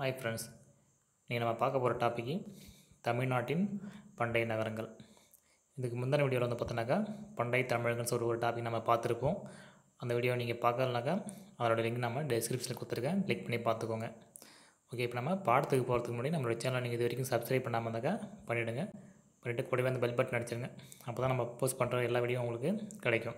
hi friends இன்றைக்கி நம்ம பார்க்க போகிற டாப்பிக்கு தமிழ்நாட்டின் பண்டைய நகரங்கள் இதுக்கு முந்தின வீடியோவில் வந்து பார்த்தோன்னாக்கா பண்டைய தமிழகங்கள் சொல்லி ஒரு டாபிக் நம்ம பார்த்துருப்போம் அந்த வீடியோ நீங்கள் பார்க்கலனாக்கா அதோட லிங்க் நம்ம டெஸ்கிரிப்ஷனில் கொடுத்துருக்கேன் கிளிக் பண்ணி பார்த்துக்கோங்க ஓகே இப்போ நம்ம பாடத்துக்கு போகிறதுக்கு முன்னாடி நம்மளோட சேனலை நீங்கள் இது வரைக்கும் சப்ஸ்கிரைப் பண்ணாமல் இருந்தாக்கா பண்ணிவிடுங்க பண்ணிவிட்டு கூடவே அந்த பெல் பட்டன் அடிச்சிருங்க அப்போ தான் நம்ம போஸ்ட் பண்ணுற எல்லா வீடியோ உங்களுக்கு கிடைக்கும்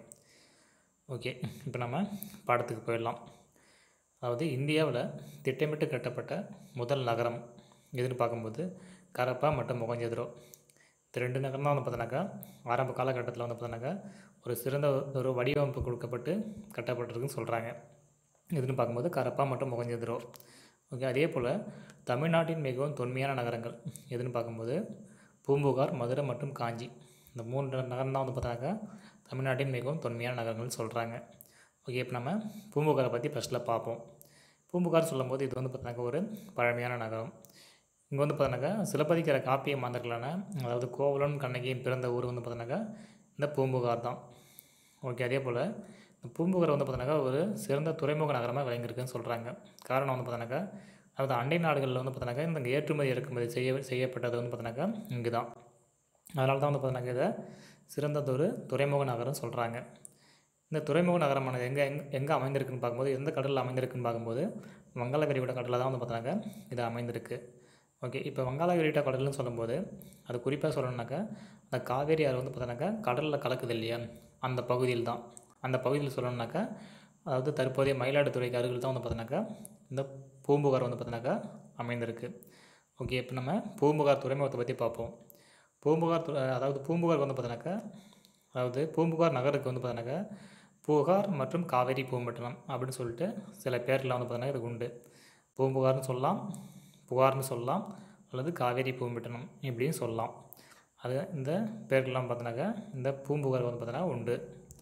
ஓகே இப்போ நம்ம பாடத்துக்கு போயிடலாம் அதாவது இந்தியாவில் திட்டமிட்டு கட்டப்பட்ட முதல் நகரம் எதுன்னு பார்க்கும்போது கரப்பா மற்றும் மொகஞ்சதுரோ இந்த ரெண்டு நகரம் தான் வந்து பார்த்தோன்னாக்கா ஆரம்ப காலகட்டத்தில் வந்து பார்த்தோன்னாக்கா ஒரு சிறந்த ஒரு வடிவமைப்பு கொடுக்கப்பட்டு கட்டப்பட்டிருக்குன்னு சொல்கிறாங்க எதுன்னு பார்க்கும்போது கரப்பா மற்றும் மொகஞ்சதுரோ ஓகே அதே போல் தமிழ்நாட்டின் மிகவும் தொன்மையான நகரங்கள் எதுன்னு பார்க்கும்போது பூம்புகார் மதுரை மற்றும் காஞ்சி இந்த மூன்று நகரம் தான் வந்து பார்த்தோன்னாக்கா தமிழ்நாட்டின் மிகவும் தொன்மையான நகரங்கள்னு சொல்கிறாங்க ஓகே இப்போ நம்ம பூம்புகாரை பற்றி ஃபஸ்ட்டில் பார்ப்போம் பூம்புகார் சொல்லும்போது இது வந்து பார்த்தோன்னாக்கா ஒரு பழமையான நகரம் இங்கே வந்து பார்த்தோன்னாக்கா சிலப்பதிகார காப்பிய மாந்தர்களான அதாவது கோவலன் கண்ணகியும் பிறந்த ஊர் வந்து பார்த்தோன்னாக்கா இந்த பூம்புகார் தான் ஓகே அதே போல் இந்த பூம்புகார் வந்து பார்த்தோன்னாக்கா ஒரு சிறந்த துறைமுக நகரமாக விளங்கியிருக்குன்னு சொல்கிறாங்க காரணம் வந்து பார்த்தோன்னாக்கா அதாவது அண்டை நாடுகளில் வந்து பார்த்தோன்னாக்கா இந்த ஏற்றுமதி இறக்குமதி செய்ய செய்யப்பட்டது வந்து பார்த்தோன்னாக்கா இங்கே தான் அதனால தான் வந்து பார்த்தோன்னாக்கா இதை சிறந்ததொரு துறைமுக நகரம் சொல்கிறாங்க இந்த துறைமுக நகரமானது எங்கே எங்கே எங்கே அமைந்திருக்குன்னு பார்க்கும்போது எந்த கடலில் அமைந்திருக்குன்னு பார்க்கும்போது வங்காள விரிகுடா கடலில் தான் வந்து பார்த்தாங்க இது அமைந்திருக்கு ஓகே இப்போ வங்காள விரிகுடா கடல்னு சொல்லும்போது அது குறிப்பாக சொல்லணுன்னாக்கா அந்த காவேரி ஆறு வந்து பார்த்தாக்கா கடலில் கலக்குது இல்லையா அந்த பகுதியில் தான் அந்த பகுதியில் சொல்லணுன்னாக்கா அதாவது தற்போதைய மயிலாடுதுறைக்கு அருகில் தான் வந்து பார்த்தோன்னாக்கா இந்த பூம்புகார் வந்து பார்த்தோன்னாக்கா அமைந்திருக்கு ஓகே இப்போ நம்ம பூம்புகார் துறைமுகத்தை பற்றி பார்ப்போம் பூம்புகார் துறை அதாவது பூம்புகார் வந்து பார்த்தோன்னாக்கா அதாவது பூம்புகார் நகருக்கு வந்து பார்த்தோன்னாக்கா புகார் மற்றும் காவேரி பூம்பட்டினம் அப்படின்னு சொல்லிட்டு சில பேர்லாம் வந்து பார்த்தோன்னா இதுக்கு உண்டு பூம்புகார்னு சொல்லலாம் புகார்னு சொல்லலாம் அல்லது காவேரி பூம்பட்டினம் இப்படின்னு சொல்லலாம் அது இந்த பேர்கள்லாம் பார்த்தோன்னாக்கா இந்த பூம்புகார் வந்து பார்த்தோன்னா உண்டு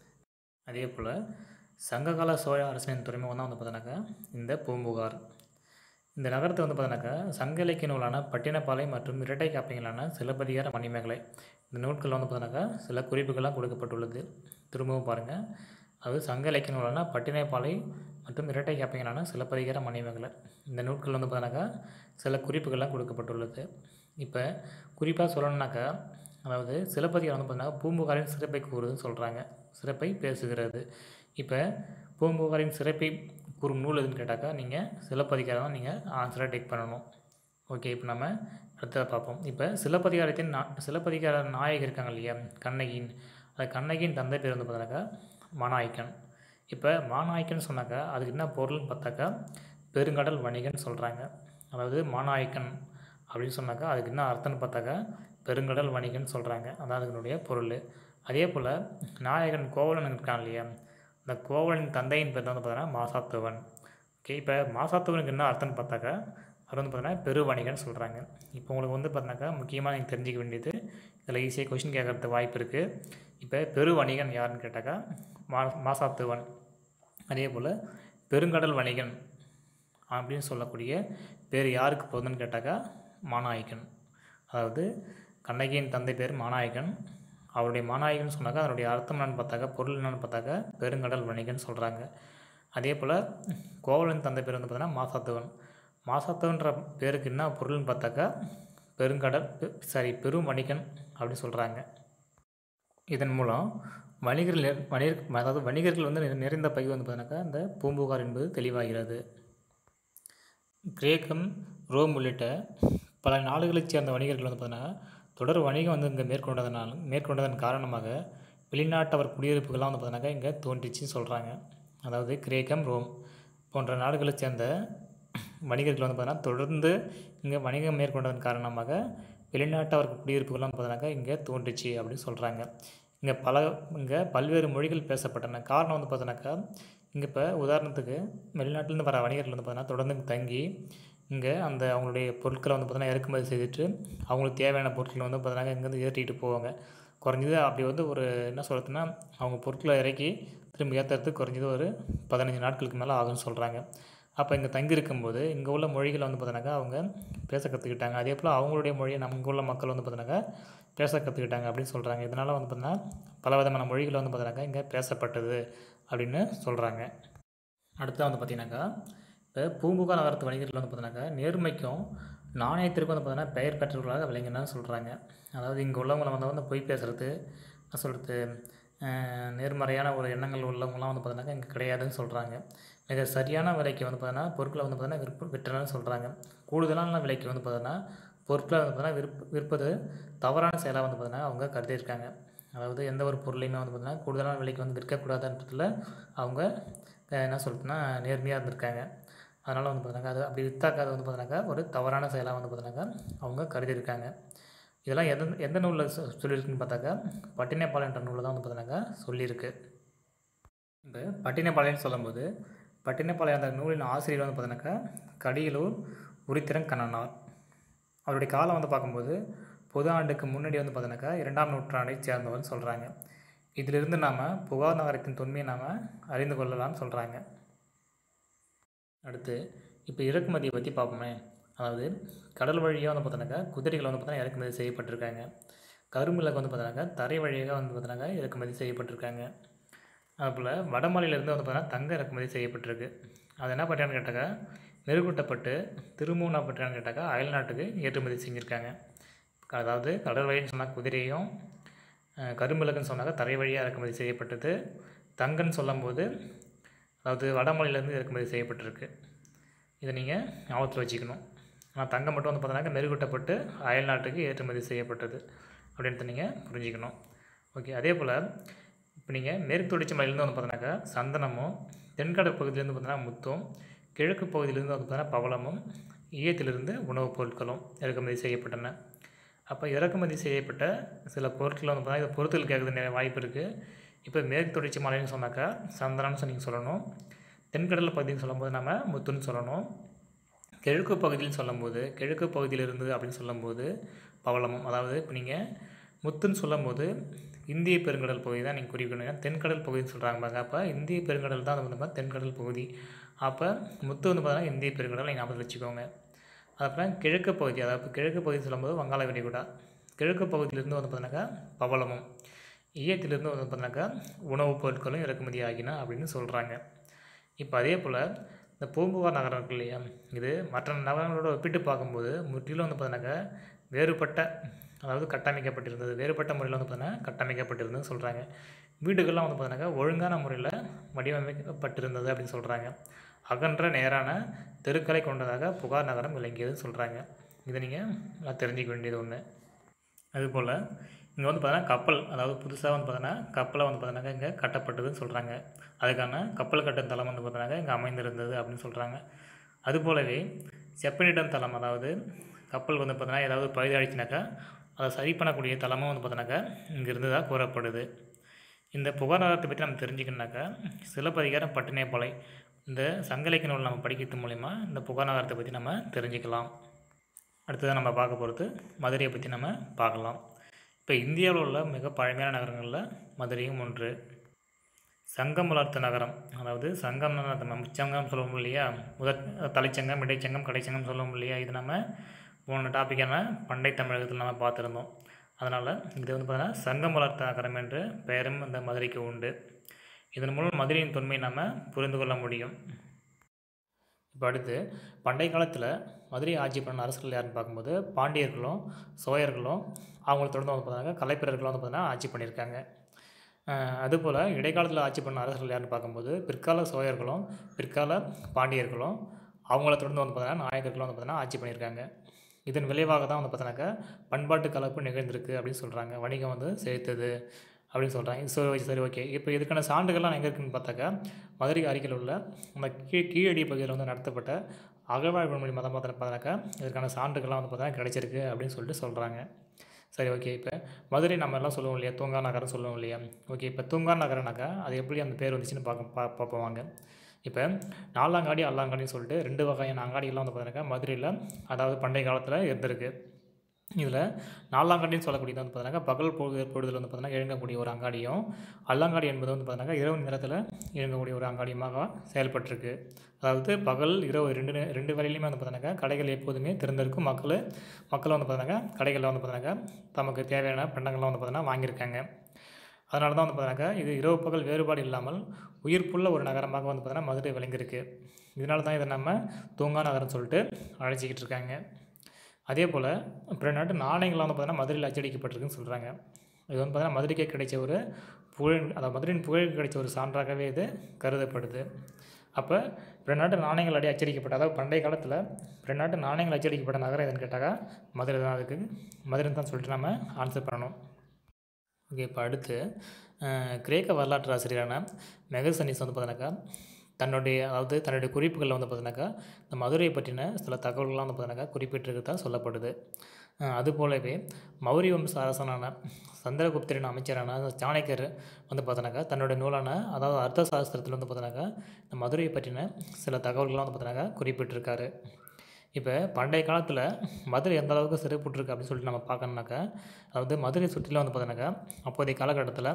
அதே போல் சங்ககால சோழ அரசனின் துறைமுகம் தான் வந்து பார்த்தோன்னாக்கா இந்த பூம்புகார் இந்த நகரத்தை வந்து பார்த்தோன்னாக்கா சங்க இலக்கிய நூலான பட்டினப்பாலை மற்றும் இரட்டை காப்பியங்களான சிலப்பதிகார மணிமேகலை இந்த நூட்களில் வந்து பார்த்தோன்னாக்கா சில குறிப்புகள்லாம் கொடுக்கப்பட்டுள்ளது திரும்பவும் பாருங்கள் அது சங்க இலக்கிய நூலான பட்டினைப்பாலை மற்றும் இரட்டை காப்பியங்களான சிலப்பதிகார மணிமேகலை இந்த நூட்கள் வந்து பார்த்தோன்னாக்கா சில குறிப்புகள்லாம் கொடுக்கப்பட்டுள்ளது இப்போ குறிப்பாக சொல்லணுன்னாக்கா அதாவது சிலப்பதிகாரம் வந்து பார்த்தோன்னா பூம்புகாரின் சிறப்பை கூறுதுன்னு சொல்கிறாங்க சிறப்பை பேசுகிறது இப்போ பூம்புகாரின் சிறப்பை கூறும் நூல் எதுன்னு கேட்டாக்கா நீங்கள் சிலப்பதிகாரம் தான் நீங்கள் ஆன்சராக டேக் பண்ணணும் ஓகே இப்போ நம்ம அடுத்ததை பார்ப்போம் இப்போ சிலப்பதிகாரத்தின் நா சிலப்பதிகார நாயகி இருக்காங்க இல்லையா கண்ணகியின் அந்த கண்ணகியின் தந்தை பேர் வந்து பார்த்தாக்கா மாநாயக்கன் இப்போ மாநாயக்கன் சொன்னாக்கா அதுக்கு என்ன பொருள்னு பார்த்தாக்கா பெருங்கடல் வணிகன் சொல்கிறாங்க அதாவது மாநாயக்கன் அப்படின்னு சொன்னாக்கா அதுக்கு என்ன அர்த்தம்னு பார்த்தாக்கா பெருங்கடல் வணிகன் சொல்கிறாங்க அதான் அதனுடைய பொருள் அதே போல் நாயகன் கோவலன் இருக்கான் இல்லையா அந்த கோவலன் தந்தையின் பேர் தான் வந்து பார்த்தோன்னா மாசாத்துவன் ஓகே இப்போ மாசாத்துவனுக்கு என்ன அர்த்தம்னு பார்த்தாக்கா அவர் வந்து பார்த்தீங்கன்னா பெரு வணிகன் சொல்கிறாங்க இப்போ உங்களுக்கு வந்து பார்த்தினாக்கா முக்கியமாக நீங்கள் தெரிஞ்சிக்க வேண்டியது இதில் ஈஸியாக கொஷின் கேட்கறதுக்கு வாய்ப்பு இருக்குது இப்போ பெரு வணிகன் யாருன்னு கேட்டாக்கா மா மாசாத்துவன் அதே போல் பெருங்கடல் வணிகன் அப்படின்னு சொல்லக்கூடிய பேர் யாருக்கு போகுதுன்னு கேட்டாக்கா மாநாயக்கன் அதாவது கண்ணகியின் தந்தை பேர் மாநாயக்கன் அவருடைய மாநாயகன் சொன்னாக்கா அதனுடைய அர்த்தம் என்னன்னு பார்த்தாக்கா பொருள் என்னன்னு பார்த்தாக்கா பெருங்கடல் வணிகன் சொல்கிறாங்க அதே போல் கோவலன் தந்தை பேர் வந்து பார்த்தீங்கன்னா மாசாத்துவன் மாசாத்துவன்ற பேருக்கு என்ன பொருள்னு பார்த்தாக்கா பெருங்கடல் சாரி பெரும் வணிகன் அப்படின்னு சொல்கிறாங்க இதன் மூலம் வணிகர்கள் வணிகர் அதாவது வணிகர்கள் வந்து நிறைந்த பகுதி வந்து பார்த்தீங்கன்னாக்கா இந்த பூம்புகார் என்பது தெளிவாகிறது கிரேக்கம் ரோம் உள்ளிட்ட பல நாடுகளைச் சேர்ந்த வணிகர்கள் வந்து பார்த்தீங்கன்னா தொடர் வணிகம் வந்து இங்கே மேற்கொண்டதனால் மேற்கொண்டதன் காரணமாக வெளிநாட்டவர் குடியிருப்புகள்லாம் வந்து பார்த்தீங்கன்னாக்கா இங்கே தோன்றிச்சுன்னு சொல்கிறாங்க அதாவது கிரேக்கம் ரோம் போன்ற நாடுகளைச் சேர்ந்த வணிகர்கள் வந்து பார்த்தீங்கன்னா தொடர்ந்து இங்கே வணிகம் மேற்கொண்டதன் காரணமாக வெளிநாட்டவர் குடியிருப்புகள்லாம் பார்த்தீங்கன்னாக்கா இங்கே தோன்றிச்சு அப்படின்னு சொல்கிறாங்க இங்கே பல இங்கே பல்வேறு மொழிகள் பேசப்பட்டன காரணம் வந்து பார்த்தோன்னாக்கா இங்கே இப்போ உதாரணத்துக்கு வெளிநாட்டிலேருந்து வர வணிகர்கள் வந்து பார்த்தீங்கன்னா தொடர்ந்து தங்கி இங்கே அந்த அவங்களுடைய பொருட்களை வந்து பார்த்தீங்கன்னா இறக்குமதி செய்துட்டு அவங்களுக்கு தேவையான பொருட்களை வந்து பார்த்தீங்கன்னா இங்கேருந்து ஏற்றிட்டு போவாங்க குறைஞ்சது அப்படி வந்து ஒரு என்ன சொல்கிறதுனா அவங்க பொருட்களை இறக்கி திரும்ப ஏற்றுறதுக்கு குறைஞ்சது ஒரு பதினஞ்சு நாட்களுக்கு மேலே ஆகும்னு சொல்கிறாங்க அப்போ இங்கே தங்கியிருக்கும்போது இங்கே உள்ள மொழிகளை வந்து பார்த்தோன்னாக்கா அவங்க பேச கற்றுக்கிட்டாங்க அதே போல் அவங்களுடைய மொழியை நம்ம உள்ள மக்கள் வந்து பார்த்தோன்னாக்கா பேச கற்றுக்கிட்டாங்க அப்படின்னு சொல்கிறாங்க இதனால் வந்து பார்த்தீங்கன்னா பல விதமான மொழிகள் வந்து பார்த்தோன்னாக்கா இங்கே பேசப்பட்டது அப்படின்னு சொல்கிறாங்க அடுத்து வந்து பார்த்திங்கனாக்கா இப்போ பூம்புகார் நகரத்து வணிகர்கள் வந்து பார்த்தீங்கன்னாக்கா நேர்மைக்கும் நாணயத்திற்கும் வந்து பார்த்தீங்கன்னா பெயர் பெற்றவர்களாக விளங்கினான்னு சொல்கிறாங்க அதாவது இங்கே உள்ளவங்களை வந்து வந்து பொய் பேசுகிறது என்ன சொல்கிறது நேர்மறையான ஒரு எண்ணங்கள் உள்ளவங்களாம் வந்து பார்த்தீங்கன்னாக்கா இங்கே கிடையாதுன்னு சொல்கிறாங்க மிக சரியான விலைக்கு வந்து பார்த்தீங்கன்னா பொருட்களை வந்து பார்த்தீங்கன்னா விற்ப விற்றனன்னு சொல்கிறாங்க கூடுதலான விலைக்கு வந்து பார்த்தீங்கன்னா பொருட்களை வந்து பார்த்தீங்கன்னா விற்ப விற்பது தவறான செயலாக வந்து பார்த்தீங்கன்னா அவங்க கருதியிருக்காங்க அதாவது எந்த ஒரு பொருளையுமே வந்து பார்த்தீங்கன்னா கூடுதலான விலைக்கு வந்து விற்கக்கூடாதுன்றதுல அவங்க அஹ், என்ன சொல்றதுன்னா நேர்மையாக இருந்திருக்காங்க அதனால் வந்து பார்த்தீங்கன்னா அது அப்படி விற்றாக்க அது வந்து பார்த்தீங்கன்னாக்கா ஒரு தவறான செயலாக வந்து பார்த்தீங்கன்னாக்கா அவங்க கருதியிருக்காங்க இதெல்லாம் எந்த எந்த நூலில் சொ சொல்லியிருக்குன்னு பார்த்தாக்கா பட்டினப்பாளையம் என்ற நூலில் தான் வந்து பார்த்தீங்கன்னாக்கா சொல்லியிருக்கு இப்போ பட்டினப்பாளையம்னு சொல்லும்போது பட்டினப்பாளையம் அந்த நூலின் ஆசிரியர் வந்து பார்த்தீங்கன்னாக்கா கடியலூர் உரித்திரன் கண்ணனார் அவருடைய காலம் வந்து பார்க்கும்போது பொது ஆண்டுக்கு முன்னாடி வந்து பார்த்தீங்கன்னாக்கா இரண்டாம் நூற்றாண்டை சேர்ந்தவர்னு சொல்கிறாங்க இதிலிருந்து நாம் புகார் நகரத்தின் தொன்மையை நாம் அறிந்து கொள்ளலாம்னு சொல்கிறாங்க அடுத்து இப்போ இறக்குமதியை பற்றி பார்ப்போமே அதாவது கடல் வழியாக வந்து பார்த்தோன்னாக்கா குதிரைகள் வந்து பார்த்தீங்கன்னா இறக்குமதி செய்யப்பட்டிருக்காங்க கரும்பிலக்கு வந்து பார்த்தோன்னாக்கா தரை வழியாக வந்து பார்த்தோன்னாக்கா இறக்குமதி செய்யப்பட்டிருக்காங்க அதுபோல் வடமலையிலேருந்து வந்து பார்த்தீங்கன்னா தங்கம் இறக்குமதி செய்யப்பட்டிருக்கு அது என்ன பண்ணுறான்னு கேட்டாக்கா மெருகூட்டப்பட்டு திரும்பவும் என்ன பண்ணுறான்னு கேட்டாக்கா அயல்நாட்டுக்கு ஏற்றுமதி செஞ்சுருக்காங்க அதாவது கடல் வழின்னு சொன்னால் குதிரையும் அஹ், கரும்பிலக்குன்னு சொன்னாக்கா தரை வழியாக இறக்குமதி செய்யப்பட்டது தங்கன்னு சொல்லும்போது அதாவது வடமொழியிலேருந்து இறக்குமதி செய்யப்பட்டிருக்கு இதை நீங்கள் ஞாபகத்தில் வச்சுக்கணும் ஆனால் தங்கம் மட்டும் வந்து பார்த்தோன்னாக்கா மெருகூட்டப்பட்டு அயல்நாட்டுக்கு ஏற்றுமதி செய்யப்பட்டது அப்படின்ட்டு நீங்கள் புரிஞ்சுக்கணும் ஓகே அதே போல் இப்போ நீங்கள் மேற்கு தொடர்ச்சி மலையிலேருந்து வந்து பார்த்தோன்னாக்கா சந்தனமும் தென்கடல் பகுதியிலேருந்து பார்த்தீங்கன்னா முத்தும் கிழக்கு பகுதியிலேருந்து வந்து பார்த்தீங்கன்னா பவளமும் ஈயத்திலிருந்து உணவுப் பொருட்களும் இறக்குமதி செய்யப்பட்டன அப்போ இறக்குமதி செய்யப்பட்ட சில பொருட்கள் வந்து பார்த்தீங்கன்னா இதை பொருட்கள் கேட்குறது நிறைய வாய்ப்பு இருக்குது இப்போ மேற்கு தொடர்ச்சி மலைன்னு சொன்னாக்கா சந்தனம்னு சொன்னீங்க சொல்லணும் தென்கடல் பகுதின்னு சொல்லும்போது நம்ம முத்துன்னு சொல்லணும் கிழக்கு பகுதியில் சொல்லும்போது கிழக்கு பகுதியிலிருந்து அப்படின்னு சொல்லும்போது பவளமும் அதாவது இப்போ நீங்கள் முத்துன்னு சொல்லும்போது இந்திய பெருங்கடல் பகுதி தான் நீங்கள் குறிக்கணும் ஏன்னா தென்கடல் பகுதின்னு சொல்கிறாங்க பாருங்க அப்போ இந்திய பெருங்கடல் தான் அது வந்து பார்த்தா தென்கடல் பகுதி அப்போ முத்து வந்து பார்த்தீங்கன்னா இந்திய பெருங்கடல் நீங்கள் ஞாபகத்தில் வச்சுக்கோங்க அப்புறம் கிழக்கு பகுதி அதாவது கிழக்கு பகுதி சொல்லும்போது வங்காள விரிகுடா கிழக்கு பகுதியிலிருந்து வந்து பார்த்தீங்கன்னாக்கா பவளமும் ஈயத்திலிருந்து வந்து பார்த்தீங்கன்னாக்கா உணவுப் பொருட்களும் இறக்குமதி ஆகின அப்படின்னு சொல்கிறாங்க இப்போ அதே போல் இந்த பூம்புகார் நகரம் இருக்கு இல்லையா இது மற்ற நகரங்களோட ஒப்பிட்டு பார்க்கும்போது முற்றிலும் வந்து பார்த்தீங்கன்னாக்கா வேறுபட்ட அதாவது கட்டமைக்கப்பட்டிருந்தது வேறுபட்ட முறையில் வந்து பார்த்தீங்கன்னா கட்டமைக்கப்பட்டிருந்ததுன்னு சொல்கிறாங்க வீடுகள்லாம் வந்து பார்த்தீங்கன்னாக்கா ஒழுங்கான முறையில் வடிவமைக்கப்பட்டிருந்தது அப்படின்னு சொல்கிறாங்க அகன்ற நேரான தெருக்களை கொண்டதாக புகார் நகரம் விளங்கியதுன்னு சொல்கிறாங்க இதை நீங்கள் நல்லா தெரிஞ்சிக்க வேண்டியது ஒன்று அதுபோல் இங்கே வந்து பார்த்தீங்கன்னா கப்பல் அதாவது புதுசாக வந்து பார்த்தீங்கன்னா கப்பலை வந்து பார்த்தீங்கன்னா இங்கே கட்டப்பட்டதுன்னு சொல்கிறாங்க அதுக்கான கப்பல் கட்டும் தளம் வந்து பார்த்தீங்கன்னா இங்கே அமைந்திருந்தது அப்படின்னு சொல்கிறாங்க அதுபோலவே செப்பனிடம் தளம் அதாவது கப்பல் வந்து பார்த்தீங்கன்னா ஏதாவது பழுதாயிடுச்சுனாக்கா அதை சரி பண்ணக்கூடிய தளமும் வந்து பார்த்தீங்கன்னாக்கா இங்கே இருந்ததாக கூறப்படுது இந்த புகார் நகரத்தை பற்றி நம்ம தெரிஞ்சுக்கணுனாக்கா சிலப்பதிகாரம் பட்டினைப்பாலை இந்த சங்கலைக்கு நூல் நம்ம படிக்கிறது மூலிமா இந்த புகார் நகரத்தை பற்றி நம்ம தெரிஞ்சுக்கலாம் அடுத்ததாக நம்ம பார்க்க போகிறது மதுரையை பற்றி நம்ம பார்க்கலாம் இப்போ இந்தியாவில் உள்ள மிக பழமையான நகரங்களில் மதுரையும் ஒன்று சங்கம் வளர்த்த நகரம் அதாவது சங்கம்னு நம்ம முச்சங்கம் சொல்லுவோம் இல்லையா முதற் தலைச்சங்கம் இடைச்சங்கம் கடைச்சங்கம் சொல்லுவோம் இல்லையா இது நம்ம போன டாப்பிக்கான பண்டை தமிழகத்தில் நம்ம பார்த்துருந்தோம் அதனால் இது வந்து பார்த்தீங்கன்னா சங்கம் வளர்த்த நகரம் என்ற பெயரும் இந்த மதுரைக்கு உண்டு இதன் மூலம் மதுரையின் தொன்மையை நம்ம புரிந்து கொள்ள முடியும் இப்போ அடுத்து பண்டைய காலத்தில் மதுரை ஆட்சி பண்ண அரசர்கள் யாருன்னு பார்க்கும்போது பாண்டியர்களும் சோழர்களும் அவங்கள தொடர்ந்து வந்து பார்த்தீங்கன்னா கலைப்பிரர்களும் வந்து பார்த்தீங்கன்னா ஆட்சி பண்ணியிருக்காங்க அஹ் அதுபோல் இடைக்காலத்தில் ஆட்சி பண்ண அரசர்கள் யாருன்னு பார்க்கும்போது பிற்கால சோழர்களும் பிற்கால பாண்டியர்களும் அவங்கள தொடர்ந்து வந்து பார்த்தீங்கன்னா நாயக்கர்களும் வந்து பார்த்தீங்கன்னா ஆட்சி பண்ணியிருக்காங்க இதன் விளைவாக தான் வந்து பார்த்தீங்கன்னாக்கா பண்பாட்டு கலப்பு நிகழ்ந்திருக்கு அப்படின்னு சொல்கிறாங்க வணிகம் வந்து செலுத்துது அப்படின்னு சொல்கிறாங்க சரி சரி ஓகே இப்போ இதுக்கான சான்றுகள்லாம் எங்கே இருக்குன்னு பார்த்தாக்கா மதுரை அருகில் உள்ள அந்த கீழ் கீழடி பகுதியில் வந்து நடத்தப்பட்ட அகழ்வாய்வு மொழி மதம் பார்த்து பார்த்தாக்கா இதற்கான சான்றுகள்லாம் வந்து பார்த்தா கிடைச்சிருக்கு அப்படின்னு சொல்லிட்டு சொல்கிறாங்க சரி ஓகே இப்போ மதுரை நம்ம எல்லாம் சொல்லுவோம் இல்லையா தூங்கா நகரம் சொல்லுவோம் இல்லையா ஓகே இப்போ தூங்கா நகரம்னாக்கா அது எப்படி அந்த பேர் வந்துச்சுன்னு பார்க்க பா பார்ப்போம் வாங்க இப்போ நாலாங்காடி அல்லாங்காடின்னு சொல்லிட்டு ரெண்டு வகையான அங்காடிகள்லாம் வந்து பார்த்தீங்கன்னாக்கா மதுரையில் அதாவது பண்டைய காலத்தில் இருந்திருக்கு இதில் நாலாங்காடின்னு சொல்லக்கூடியது வந்து பார்த்தீங்கன்னா பகல் பொழுது பொழுதில் வந்து பார்த்தீங்கன்னா இயங்கக்கூடிய ஒரு அங்காடியும் அல்லாங்காடி என்பது வந்து பார்த்தீங்கன்னா இரவு நேரத்தில் இயங்கக்கூடிய ஒரு அங்காடியுமாக செயல்பட்டிருக்கு அதாவது பகல் இரவு ரெண்டு நே- ரெண்டு வேலையிலுமே வந்து பார்த்தீங்கன்னா கடைகள் எப்போதுமே திறந்திருக்கும் மக்கள் மக்கள் வந்து பார்த்தீங்கன்னா கடைகளில் வந்து பார்த்தீங்கன்னா தமக்கு தேவையான பண்டங்கள்லாம் வந்து பார்த்தீங்கன்னா வாங்கியிருக்காங்க அதனால தான் வந்து பார்த்தீங்கன்னாக்கா இது இரவு பகல் வேறுபாடு இல்லாமல் உயிர்ப்புள்ள ஒரு நகரமாக வந்து பார்த்தீங்கன்னா மதுரை விளங்கியிருக்கு இதனால தான் இதை நம்ம தூங்கா நகரம்னு சொல்லிட்டு அழைச்சிக்கிட்டு இருக்காங்க அதே போல் பிற நாட்டு நாணயங்கள்லாம் வந்து பார்த்தீங்கன்னா மதுரையில் அச்சடிக்கப்பட்டிருக்குன்னு சொல்கிறாங்க இது வந்து பார்த்தீங்கன்னா மதுரைக்கே கிடைச்ச ஒரு புகழ் அதாவது மதுரையின் புகழுக்கு கிடைச்ச ஒரு சான்றாகவே இது கருதப்படுது அப்போ பிற நாட்டு நாணயங்கள் அடி அச்சடிக்கப்பட்ட அதாவது பண்டைய காலத்தில் பிற நாட்டு நாணயங்கள் அச்சடிக்கப்பட்ட நகரம் எதுன்னு கேட்டாக்கா மதுரை தான் அதுக்கு மதுரை தான் சொல்லிட்டு நம்ம ஆன்சர் பண்ணணும் ஓகே இப்போ அடுத்து அஹ், கிரேக்க வரலாற்று ஆசிரியரான மெகசனிஸ் வந்து பார்த்தீங்கன்னாக்கா தன்னுடைய அதாவது தன்னுடைய குறிப்புகளில் வந்து பார்த்தீங்கன்னாக்கா இந்த மதுரையை பற்றின சில தகவல்கள்லாம் வந்து பார்த்தீங்கன்னாக்கா குறிப்பிட்டிருக்கிறதா சொல்லப்படுது அஹ், அது போலவே மௌரிய வம்ச அரசனான சந்திரகுப்தரின் அமைச்சரான சாணக்கியர் வந்து பார்த்தோன்னாக்கா தன்னுடைய நூலான அதாவது அர்த்த சாஸ்திரத்தில் வந்து பார்த்தோன்னாக்கா இந்த மதுரையை பற்றின சில தகவல்கள்லாம் வந்து பார்த்தோன்னாக்கா குறிப்பிட்டிருக்காரு இப்போ பண்டைய காலத்தில் மதுரை எந்த அளவுக்கு சிறப்புற்றிருக்கு அப்படின்னு சொல்லிட்டு நம்ம பார்க்கணுனாக்கா அதாவது மதுரை சுற்றிலும் வந்து பார்த்தோன்னாக்கா அப்போதைய காலகட்டத்தில்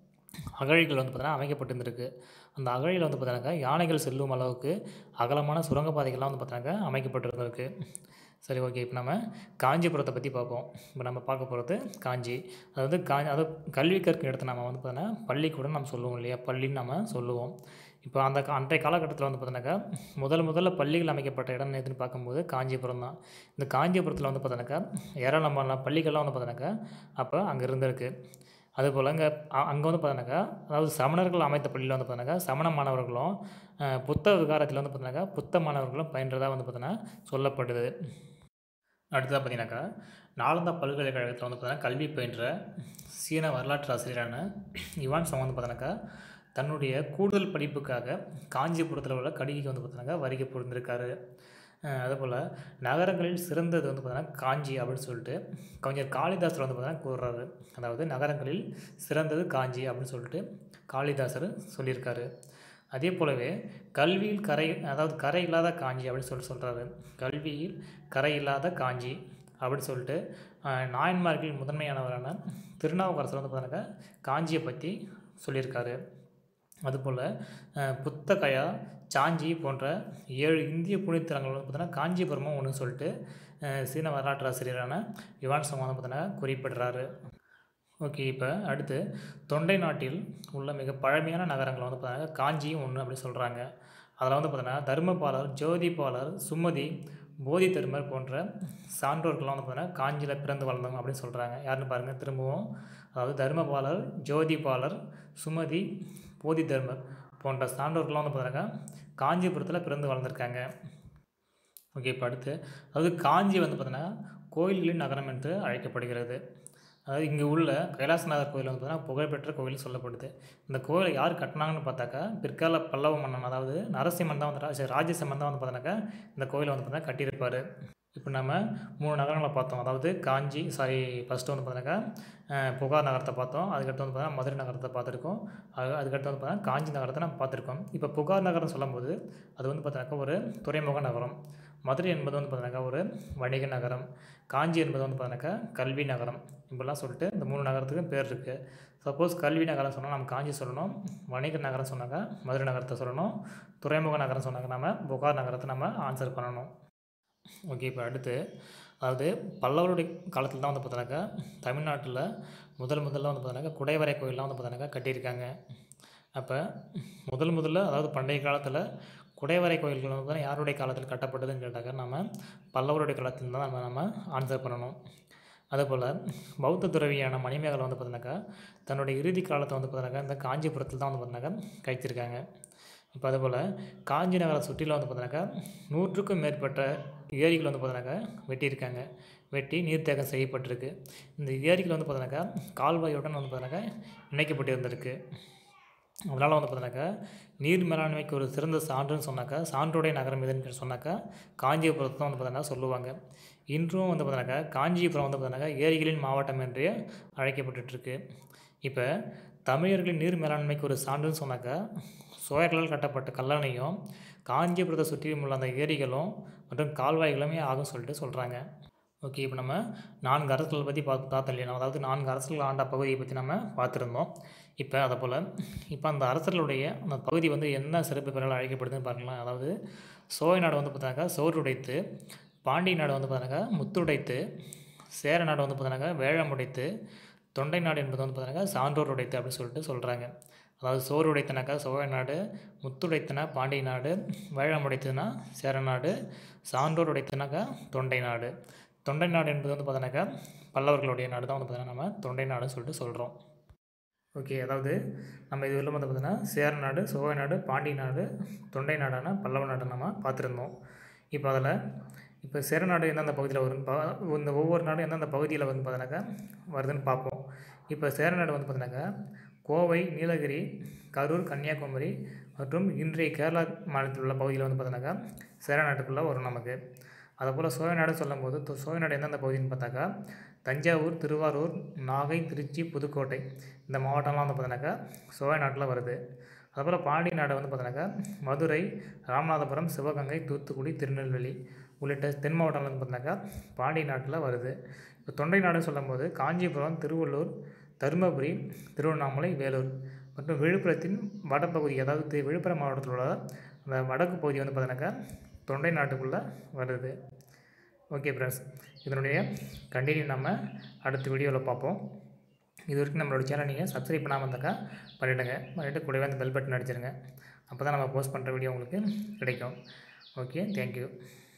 அகழிகள் வந்து பார்த்தீங்கன்னா அமைக்கப்பட்டிருந்திருக்கு அந்த அகழியில் வந்து பார்த்தோன்னாக்கா யானைகள் செல்லும் அளவுக்கு அகலமான சுரங்கப்பாதைகள்லாம் வந்து பார்த்தோன்னாக்கா அமைக்கப்பட்டிருந்திருக்கு சரி ஓகே இப்போ நம்ம காஞ்சிபுரத்தை பற்றி பார்ப்போம் இப்போ நம்ம பார்க்க போகிறது காஞ்சி அதாவது காஞ்சி அதாவது கல்வி கற்கும் இடத்த நம்ம வந்து பார்த்தோன்னா பள்ளிக்கூடம் நம்ம சொல்லுவோம் இல்லையா பள்ளின்னு நம்ம சொல்லுவோம் இப்போ அந்த கா- அன்றைய காலகட்டத்தில் வந்து பார்த்தோன்னாக்கா முதல் முதல்ல பள்ளிகள் அமைக்கப்பட்ட இடம் எதுன்னு பார்க்கும்போது காஞ்சிபுரம் தான் இந்த காஞ்சிபுரத்தில் வந்து பார்த்தோன்னாக்கா ஏராளமான பள்ளிகள்லாம் வந்து பார்த்தோன்னாக்கா அப்போ அங்கே இருந்திருக்கு அதுபோல் அங்கே அங்கே வந்து பார்த்தோன்னாக்கா அதாவது சமணர்கள் அமைத்த பள்ளியில் வந்து பார்த்தோன்னாக்கா சமண மாணவர்களும் அஹ், புத்த விகாரத்தில் வந்து பார்த்தோன்னாக்கா புத்த மாணவர்களும் பயின்றதாக வந்து பார்த்தோன்னா சொல்லப்படுது அடுத்ததாக பார்த்தீங்கன்னாக்கா நாலந்தா பல்கலைக்கழகத்தில் வந்து பார்த்தீங்கன்னா கல்வி பயின்ற சீன வரலாற்று ஆசிரியரான இவான் சம் வந்து பார்த்தீங்கன்னாக்கா தன்னுடைய கூடுதல் படிப்புக்காக காஞ்சிபுரத்தில் உள்ள கடிகைக்கு வந்து பார்த்தீங்கன்னாக்கா வருகை புரிந்திருக்காரு அஹ் அதேபோல் நகரங்களில் சிறந்தது வந்து பார்த்தீங்கன்னா காஞ்சி அப்படின்னு சொல்லிட்டு கவிஞர் காளிதாசர் வந்து பார்த்தீங்கன்னா கூறுறாரு அதாவது நகரங்களில் சிறந்தது காஞ்சி அப்படின்னு சொல்லிட்டு காளிதாசர் சொல்லியிருக்காரு அதே போலவே கல்வியில் கரை அதாவது கரை இல்லாத காஞ்சி அப்படின்னு சொல்லிட்டு சொல்கிறாரு கல்வியில் கரை இல்லாத காஞ்சி அப்படின்னு சொல்லிட்டு அஹ், நாயன்மார்களில் முதன்மையானவரான திருநாவுக்கரசர் வந்து பார்த்தீங்கன்னாக்கா காஞ்சியை பற்றி சொல்லியிருக்காரு அதுபோல் அஹ், புத்தகயா சாஞ்சி போன்ற ஏழு இந்திய புனித்தலங்கள் வந்து பார்த்தீங்கன்னா காஞ்சிபுரமும் ஒன்று சொல்லிட்டு அஹ், சீன வரலாற்று ஆசிரியரான யுவான் சம் வந்து பார்த்தீங்கன்னா குறிப்பிடுறாரு ஓகே இப்போ அடுத்து தொண்டை நாட்டில் உள்ள மிக பழமையான நகரங்கள் வந்து பார்த்தீங்கன்னா காஞ்சியும் ஒன்று அப்படி சொல்கிறாங்க அதில் வந்து பார்த்தீங்கன்னா தர்மபாலர் ஜோதிபாலர் சுமதி போதி தர்மர் போன்ற சான்றோர்கள்லாம் வந்து பார்த்தீங்கன்னா காஞ்சியில் பிறந்து வளர்ந்தவங்க அப்படின்னு சொல்கிறாங்க யாருன்னு பாருங்கள் திரும்பவும் அதாவது தர்மபாலர் ஜோதிபாலர் சுமதி போதி தர்மர் போன்ற சான்றோர்கள்லாம் வந்து பார்த்தீங்கன்னா காஞ்சிபுரத்தில் பிறந்து வளர்ந்துருக்காங்க ஓகே இப்போ அடுத்து அதாவது காஞ்சி வந்து பார்த்தீங்கன்னா கோயில்களின் நகரம் என்று அழைக்கப்படுகிறது அதாவது இங்கே உள்ள கைலாசநாதர் கோயில் வந்து பார்த்தீங்கன்னா புகழ்பெற்ற கோயில் சொல்லப்படுது இந்த கோயிலை யார் கட்டினாங்கன்னு பார்த்தாக்கா பிற்கால பல்லவ மன்னன் அதாவது நரசிம்மன் தான் வந்து ரா- சரி, ராஜசிம்மன் தான் வந்து பார்த்தீங்கன்னாக்கா இந்த கோயிலை வந்து பார்த்தீங்கன்னா கட்டியிருப்பார் இப்போ நம்ம மூணு நகரங்களை பார்த்தோம் அதாவது காஞ்சி சாரி ஃபஸ்ட்டு வந்து பார்த்தீங்கன்னாக்கா புகார் நகரத்தை பார்த்தோம் அதுக்கடுத்து வந்து பார்த்தீங்கன்னா மதுரை நகரத்தை பார்த்துருக்கோம் அது அதுக்கடுத்து வந்து பார்த்தீங்கன்னா காஞ்சி நகரத்தை நம்ம பார்த்துருக்கோம் இப்போ புகார் நகரம் சொல்லும்போது அது வந்து பார்த்தீங்கன்னாக்கா ஒரு துறைமுக நகரம் மதுரை என்பது வந்து பார்த்தீங்கன்னாக்கா ஒரு வணிக நகரம் காஞ்சி என்பது வந்து பார்த்தீங்கன்னாக்கா கல்வி நகரம் இப்படிலாம் சொல்லிட்டு இந்த மூணு நகரத்துக்கும் பேர் இருக்குது சப்போஸ் கல்வி நகரம் சொன்னால் நம்ம காஞ்சி சொல்லணும் வணிக நகரம் சொன்னாக்கா மதுரை நகரத்தை சொல்லணும் துறைமுக நகரம் சொன்னாக்கா நம்ம புகார் நகரத்தை நம்ம ஆன்சர் பண்ணணும் ஓகே இப்போ அடுத்து அதாவது பல்லவருடைய காலத்தில் தான் வந்து பார்த்தோன்னாக்கா தமிழ்நாட்டில் முதல் முதல்ல வந்து பார்த்தோன்னாக்கா குடைவரை கோயிலெலாம் வந்து பார்த்தோன்னாக்கா கட்டியிருக்காங்க அப்போ முதல் முதல்ல அதாவது பண்டைய காலத்தில் குடைவரை கோயில்கள் வந்து பார்த்தீங்கன்னா யாருடைய காலத்தில் கட்டப்பட்டதுன்னு கேட்டாக்கா நம்ம பல்லவருடைய காலத்தில் தான் நம்ம நம்ம ஆன்சர் பண்ணணும் அதேபோல் பௌத்த துறவியான மணிமேகலை வந்து பார்த்தீங்கன்னாக்கா தன்னுடைய இறுதி காலத்தை வந்து பார்த்தீங்கன்னாக்கா இந்த காஞ்சிபுரத்தில் தான் வந்து பார்த்தீங்கன்னாக்கா கழிச்சிருக்காங்க இப்போ அதேபோல் காஞ்சி நகரை சுற்றிலும் வந்து பார்த்தீங்கன்னாக்கா நூற்றுக்கும் மேற்பட்ட ஏரிகள் வந்து பார்த்தீங்கன்னாக்கா வெட்டியிருக்காங்க வெட்டி நீர்த்தேக்கம் செய்யப்பட்டிருக்கு இந்த ஏரிகள் வந்து பார்த்தீங்கன்னாக்கா கால்வாயுடன் வந்து பார்த்தீங்கன்னாக்கா இணைக்கப்பட்டு இருந்திருக்கு அதனால் வந்து பார்த்தீங்கன்னாக்கா நீர் மேலாண்மைக்கு ஒரு சிறந்த சான்றுன்னு சொன்னாக்கா சான்றுடைய நகரம் எதுன்னு சொன்னாக்கா காஞ்சிபுரத்தை தான் வந்து பார்த்தீங்கன்னா சொல்லுவாங்க இன்றும் வந்து பார்த்தீங்கன்னாக்கா காஞ்சிபுரம் வந்து பார்த்தீங்கன்னாக்கா ஏரிகளின் மாவட்டம் என்று அழைக்கப்பட்டுருக்கு இப்போ தமிழர்களின் நீர் மேலாண்மைக்கு ஒரு சான்றுன்னு சொன்னாக்கா சோழர்களால் கட்டப்பட்ட கல்லணையும் காஞ்சிபுரத்தை சுற்றியும் உள்ள அந்த ஏரிகளும் மற்றும் கால்வாய்களுமே ஆகும் சொல்லிட்டு சொல்கிறாங்க ஓகே இப்போ நம்ம நான்கு அரசுகளை பற்றி பார்த்து பார்த்தோம் இல்லையா அதாவது நான்கு அரசுகள் ஆண்ட பகுதியை பற்றி நம்ம பார்த்துருந்தோம் இப்போ அதை போல் இப்போ அந்த அரசர்களுடைய அந்த பகுதி வந்து என்ன சிறப்பு பெயரால் அழைக்கப்படுதுன்னு பார்க்கலாம் அதாவது சோழ நாடு வந்து பார்த்தாக்கா சோறுடைத்து பாண்டிய நாடு வந்து பார்த்தாக்கா முத்துடைத்து சேர நாடு வந்து பார்த்தாக்கா வேழமுடைத்து தொண்டை நாடு என்பது வந்து பார்த்தீங்கன்னா சான்றோர் உடைத்து அப்படின்னு சொல்லிட்டு சொல்கிறாங்க அதாவது சோறு உடைத்தனாக்கா சோழ நாடு முத்துடைத்தனா பாண்டிய நாடு வேழம் உடைத்தனா சேர நாடு சான்றோர் உடைத்தனாக்கா தொண்டை நாடு தொண்டை நாடு என்பது வந்து பார்த்தோன்னாக்கா பல்லவர்களுடைய நாடு தான் வந்து பார்த்தீங்கன்னா நம்ம தொண்டை நாடுன்னு சொல்லிட்டு சொல்கிறோம் ஓகே அதாவது நம்ம இது வந்து பார்த்தீங்கன்னா சேர நாடு சோழ நாடு பாண்டிய நாடு தொண்டை நாடான பல்லவ நாடு நம்ம பார்த்துருந்தோம் இப்போ அதில் இப்போ சேர நாடு எந்தெந்த பகுதியில் வரும் பா இந்த ஒவ்வொரு நாடும் எந்தெந்த பகுதியில் வந்து பார்த்தீங்கன்னாக்கா வருதுன்னு பார்ப்போம் இப்போ சேர நாடு வந்து பார்த்தீங்கன்னாக்கா கோவை நீலகிரி கரூர் கன்னியாகுமரி மற்றும் இன்றைய கேரளா மாநிலத்தில் உள்ள பகுதியில் வந்து பார்த்தீங்கன்னாக்கா சேர நாட்டுக்குள்ளே வரும் நமக்கு அதுபோல் சோழ நாடு சொல்லும்போது து- சோழ நாடு எந்தெந்த பகுதின்னு பார்த்தாக்கா தஞ்சாவூர் திருவாரூர் நாகை திருச்சி புதுக்கோட்டை இந்த மாவட்டம்லாம் வந்து பார்த்தீங்கன்னாக்கா சோழ நாட்டில் வருது அதுபோல் பாண்டிய நாடு வந்து பார்த்தீங்கன்னாக்கா மதுரை ராமநாதபுரம் சிவகங்கை தூத்துக்குடி திருநெல்வேலி உள்ளிட்ட தென் மாவட்டங்கள் வந்து பார்த்தீங்கன்னாக்கா பாண்டிய நாட்டில் வருது இப்போ தொண்டை நாடுன்னு சொல்லும்போது காஞ்சிபுரம் திருவள்ளூர் தருமபுரி திருவண்ணாமலை வேலூர் மற்றும் விழுப்புரத்தின் வடபகுதி அதாவது தி- விழுப்புரம் மாவட்டத்தில் உள்ள அந்த வடக்கு பகுதி வந்து பார்த்தீங்கன்னாக்கா தொண்டை நாட்டுக்குள்ளே வருது ஓகே ஃப்ரெண்ட்ஸ் இதனுடைய கண்டினியூ நம்ம அடுத்த வீடியோவில் பார்ப்போம் இது வரைக்கும் நம்மளோட சேனல் நீங்கள் சப்ஸ்கிரைப் பண்ணாமல் இருந்தாக்கா பண்ணிவிடுங்க பண்ணிவிட்டு கூடவே அந்த பெல் பட்டன் அடிச்சிருங்க அப்போ தான் நம்ம போஸ்ட் பண்ணுற வீடியோ உங்களுக்கு கிடைக்கும் ஓகே தேங்க்யூ